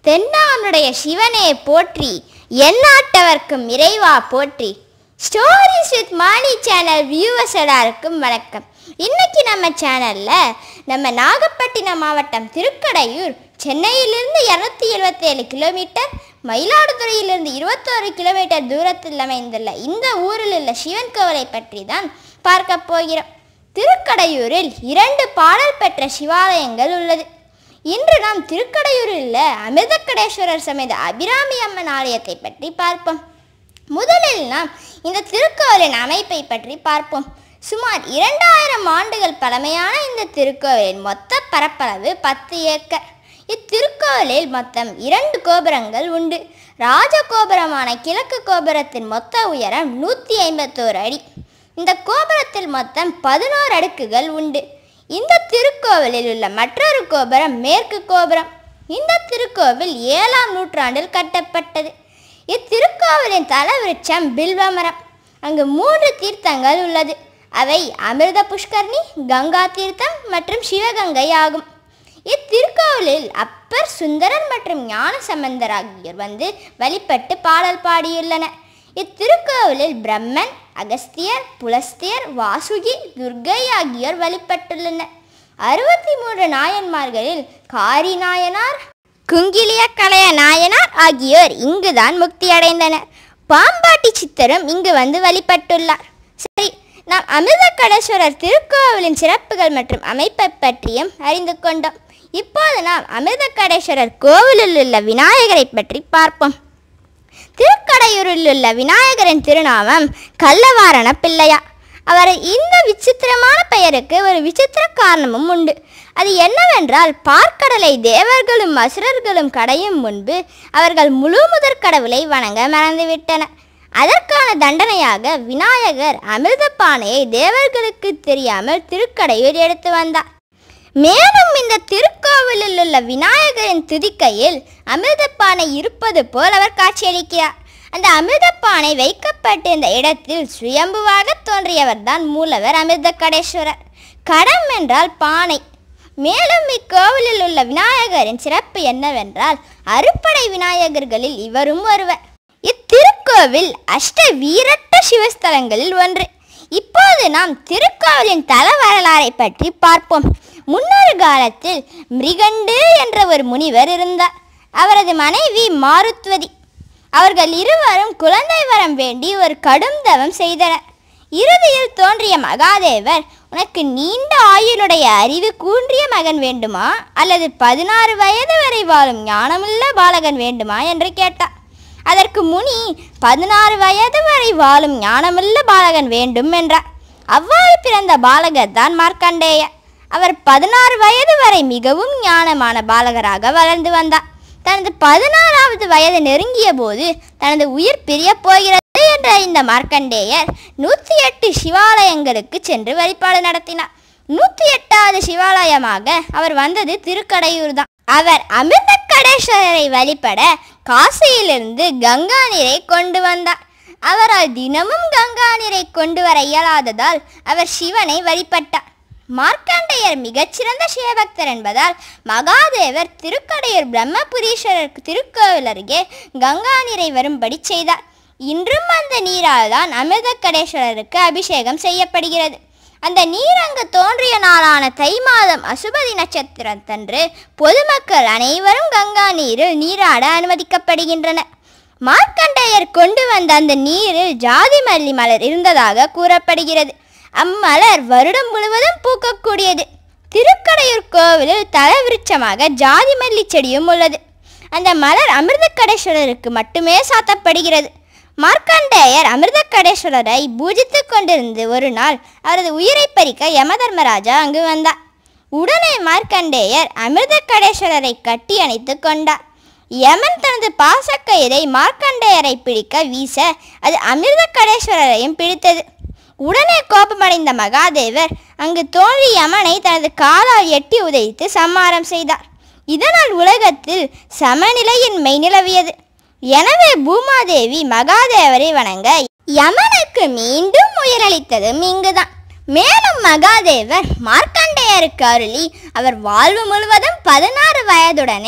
தென்னானுடைய சிவனே போற்றி எந்நாட்டவர்க்கும் இறைவா போற்றி stories with Mani channel viewers எல்லாருக்கும் வணக்கம் இன்னைக்கு நம்ம சேனல்ல நம்ம நாகப்பட்டினம் மாவட்டம் திருக்கடையூர் சென்னையிலிருந்து இரநூத்தி எழுபத்தேழு கிலோமீட்டர் மயிலாடுதுறையிலிருந்து இருபத்தோரு கிலோமீட்டர் தூரத்தில் அமைந்துள்ள இந்த ஊரில் உள்ள சிவன் கோவிலை பற்றி தான் பார்க்க போகிறோம் திருக்கடையூரில் இரண்டு பாடல் பெற்ற சிவாலயங்கள் உள்ளது இன்று நாம் திருக்கடையூரில் உள்ள அமிர்தக்கடேஸ்வரர் சமேத அபிராமி அம்மன் ஆலயத்தை பற்றி பார்ப்போம் முதலில் நாம் இந்த திருக்கோவிலின் அமைப்பை பற்றி பார்ப்போம் சுமார் இரண்டாயிரம் ஆண்டுகள் பழமையான இந்த திருக்கோவிலின் மொத்த பரப்பளவு பத்து ஏக்கர் இத்திருக்கோவிலில் மொத்தம் இரண்டு கோபுரங்கள் உண்டு ராஜகோபுரமான கிழக்கு கோபுரத்தின் மொத்த உயரம் நூற்றி ஐம்பத்தோரு அடி இந்த கோபுரத்தில் மொத்தம் பதினோரு அடுக்குகள் உண்டு இந்த திருக்கோவிலில் உள்ள மற்றொரு கோபுரம் மேற்கு கோபுரம் இந்த திருக்கோவில் ஏழாம் நூற்றாண்டில் கட்டப்பட்டது இத்திருக்கோவிலின் தலவிருட்சம் பில்வமரம் அங்கு மூன்று தீர்த்தங்கள் உள்ளது அவை அமிர்த புஷ்கரணி கங்கா தீர்த்தம் மற்றும் சிவகங்கை ஆகும் இத்திருக்கோவிலில் அப்பர் சுந்தரர் மற்றும் ஞான சம்பந்தர் ஆகியோர் வந்து வழிபட்டு பாடல் பாடியுள்ளனர் இத்திருக்கோவிலில் பிரம்மன் அகஸ்தியர் புலஸ்தியர் வாசுகி துர்கை ஆகியோர் வழிபட்டுள்ளனர் அறுபத்தி மூன்று நாயன்மார்களில் காரி நாயனார் குங்கிலிய கலைய நாயனார் ஆகியோர் இங்குதான் முக்தி அடைந்தனர் பாம்பாட்டி சித்தரும் இங்கு வந்து வழிபட்டுள்ளார் சரி நாம் அமிர்தகடேஸ்வரர் திருக்கோவிலின் சிறப்புகள் மற்றும் அமைப்பை பற்றியும் அறிந்து கொண்டோம் இப்போது நாம் அமிர்தகடேஸ்வரர் கோவிலில் உள்ள விநாயகரை பற்றி பார்ப்போம் திருக்கடையூரில் உள்ள விநாயகரின் திருநாமம் கள்ளவாரண பிள்ளையா அவர் இந்த விசித்திரமான பெயருக்கு ஒரு விசித்திர காரணமும் உண்டு அது என்னவென்றால் பார்க்கடலை தேவர்களும் அசுரர்களும் கடையும் முன்பு அவர்கள் முழு முதற் கடவுளை வணங்க மறந்துவிட்டனர் அதற்கான தண்டனையாக விநாயகர் அமிர்த பானையை தேவர்களுக்கு தெரியாமல் திருக்கடையூர் எடுத்து வந்தார் மேலும் இந்த திருக்கோவிலில் உள்ள விநாயகரின் துதிக்கையில் அமிர்தப்பானை இருப்பது போல் அவர் காட்சியளிக்கிறார் அந்த அமிர்தப்பானை வைக்கப்பட்டிருந்த இடத்தில் சுயம்புவாக தோன்றியவர்தான் மூலவர் அமிர்தகடேஸ்வரர் கடம் என்றால் பானை மேலும் இக்கோவிலில் உள்ள விநாயகரின் சிறப்பு என்னவென்றால் அறுப்படை விநாயகர்களில் இவரும் ஒருவர் இத்திருக்கோவில் அஷ்ட வீரட்ட சிவஸ்தலங்களில் ஒன்று இப்போது நாம் திருக்கோவிலின் தல வரலாறை பற்றி பார்ப்போம் முன்னொரு காலத்தில் மிருகண்டு என்ற ஒரு முனிவர் இருந்தார் அவரது மனைவி மாருத்வதி அவர்கள் இருவரும் குழந்தை வரம் வேண்டி ஒரு கடும் தவம் செய்தனர் இறுதியில் தோன்றிய மகாதேவர் உனக்கு நீண்ட ஆயுளுடைய அறிவு கூன்றிய மகன் வேண்டுமா அல்லது பதினாறு வயது வரை வாழும் ஞானமுள்ள பாலகன் வேண்டுமா என்று கேட்டார் அதற்கு முனி பதினாறு வயது வரை வாழும் ஞானமுள்ள பாலகன் வேண்டும் என்றார் அவ்வாறு பிறந்த பாலகர் தான் மார்க்கண்டேயர் அவர் பதினாறு வயது வரை மிகவும் ஞானமான பாலகராக வளர்ந்து வந்தார் தனது பதினாறாவது வயது நெருங்கிய போது தனது உயிர் பிரியப் போகிறது என்று அறிந்த மார்க்கண்டேயர் நூற்றி எட்டு சிவாலயங்களுக்கு சென்று வழிபாடு நடத்தினார் நூற்றி எட்டாவது சிவாலயமாக அவர் வந்தது திருக்கடையூர் தான் அவர் அமிர்தக்கடேஸ்வரரை வழிபட காசியிலிருந்து கங்கா நீரை கொண்டு வந்தார் அவரால் தினமும் கங்கா நீரை கொண்டு வர இயலாததால் அவர் சிவனை வழிபட்டார் மார்க்கண்டையர் மிகச்சிறந்த சிவபக்தர் என்பதால் மகாதேவர் திருக்கடையூர் பிரம்மபுரீஸ்வரர் திருக்கோவில் அருகே கங்கா நீரை வரும்படி செய்தார் இன்றும் அந்த நீரால் தான் அமிர்தக்கடேஸ்வரருக்கு அபிஷேகம் செய்யப்படுகிறது அந்த நீர் அங்கு தோன்றிய நாளான தை மாதம் அசுபதி நட்சத்திரத்தன்று பொதுமக்கள் அனைவரும் கங்கா நீரில் நீராட அனுமதிக்கப்படுகின்றனர் மார்க்கண்டையர் கொண்டு வந்த அந்த நீரில் ஜாதி மல்லி மலர் இருந்ததாக கூறப்படுகிறது அம்மலர் வருடம் முழுவதும் பூக்கக்கூடியது திருக்கடையூர் கோவிலில் தலவிருட்சமாக ஜாதி மல்லி செடியும் உள்ளது அந்த மலர் அமிர்தக்கடேஸ்வரருக்கு மட்டுமே சாத்தப்படுகிறது மார்க்கண்டேயர் அமிர்தக்கடேஸ்வரரை பூஜித்து கொண்டிருந்து ஒரு நாள் அவரது உயிரை பறிக்க யமதர்மராஜா அங்கு வந்தார் உடனே மார்க்கண்டேயர் அமிர்தக்கடேஸ்வரரை கட்டி அணைத்து கொண்டார் யமன் தனது பாசக்கயிறை மார்க்கண்டேயரை பிடிக்க வீச அது அமிர்தக்கடேஸ்வரரையும் பிடித்தது உடனே கோபமடைந்த மகாதேவர் அங்கு தோன்றிய யமனை தனது காலால் எட்டி உதைத்து சம்மாரம் செய்தார் இதனால் உலகத்தில் சமநிலையின்மை நிலவியது எனவே பூமாதேவி மகாதேவரை வணங்க யமனுக்கு மீண்டும் உயிரளித்ததும் இங்குதான் மேலும் மகாதேவர் மார்க்கண்டேயருக்கு அருளி அவர் வாழ்வு முழுவதும் பதினாறு வயதுடனே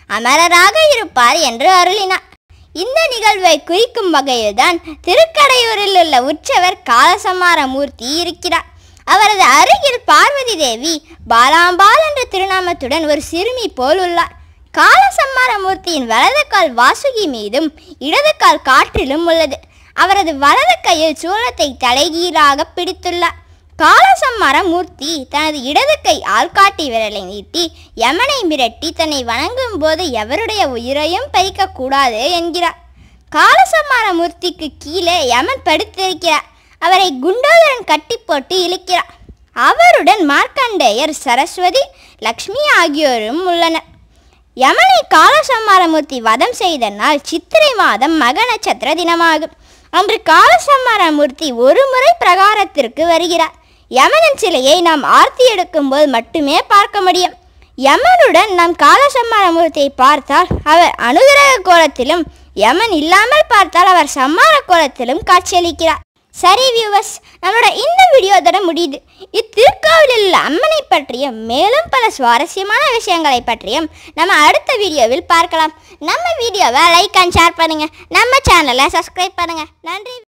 அமரராக இருப்பார் என்று அருளினார் இந்த நிகழ்வை குறிக்கும் வகையில்தான் திருக்கடையூரில் உள்ள உற்சவர் காலசம்மார மூர்த்தி இருக்கிறார் அவரது அருகில் பார்வதி தேவி பாலாம்பாள் என்ற திருநாமத்துடன் ஒரு சிறுமி போல் உள்ளார் காலசம்மார மூர்த்தியின் வலது கால் வாசுகி மீதும் இடது கால் காற்றிலும் உள்ளது அவரது வலது கையில் சூலத்தை தலைகீழாக பிடித்துள்ளார் காலசம்மார மூர்த்தி தனது இடது கை ஆள்காட்டி விரலை நீட்டி யமனை மிரட்டி தன்னை வணங்கும் போது எவருடைய உயிரையும் பறிக்கக்கூடாது என்கிறார் காலசம்மார மூர்த்திக்கு கீழே யமன் படுத்திருக்கிறார் அவரை குண்டோதரன் கட்டி போட்டு இழுக்கிறார் அவருடன் மார்க்கண்டேயர் சரஸ்வதி லக்ஷ்மி ஆகியோரும் உள்ளனர் யமனை காலசம்மாரமூர்த்தி வதம் செய்த நாள் சித்திரை மாதம் மக நட்சத்திர தினமாகும் அன்று காலசம்மாரமூர்த்தி ஒரு முறை பிரகாரத்திற்கு வருகிறார் யமனின் சிலையை நாம் ஆர்த்தி எடுக்கும்போது மட்டுமே பார்க்க முடியும் யமனுடன் நாம் காலசம்மாரமூர்த்தியை பார்த்தால் அவர் அனுகிரக கோலத்திலும் யமன் இல்லாமல் பார்த்தால் அவர் சம்மார கோலத்திலும் காட்சியளிக்கிறார் சரி வியூவர்ஸ் நம்மளோட இந்த வீடியோ இதோட முடியுது இத்திருக்காவிலில் உள்ள அம்மனை பற்றியும் மேலும் பல சுவாரஸ்யமான விஷயங்களை பற்றியும் நம்ம அடுத்த வீடியோவில் பார்க்கலாம் நம்ம வீடியோவை லைக் அண்ட் ஷேர் பண்ணுங்க நம்ம சேனலை சப்ஸ்கிரைப் பண்ணுங்க நன்றி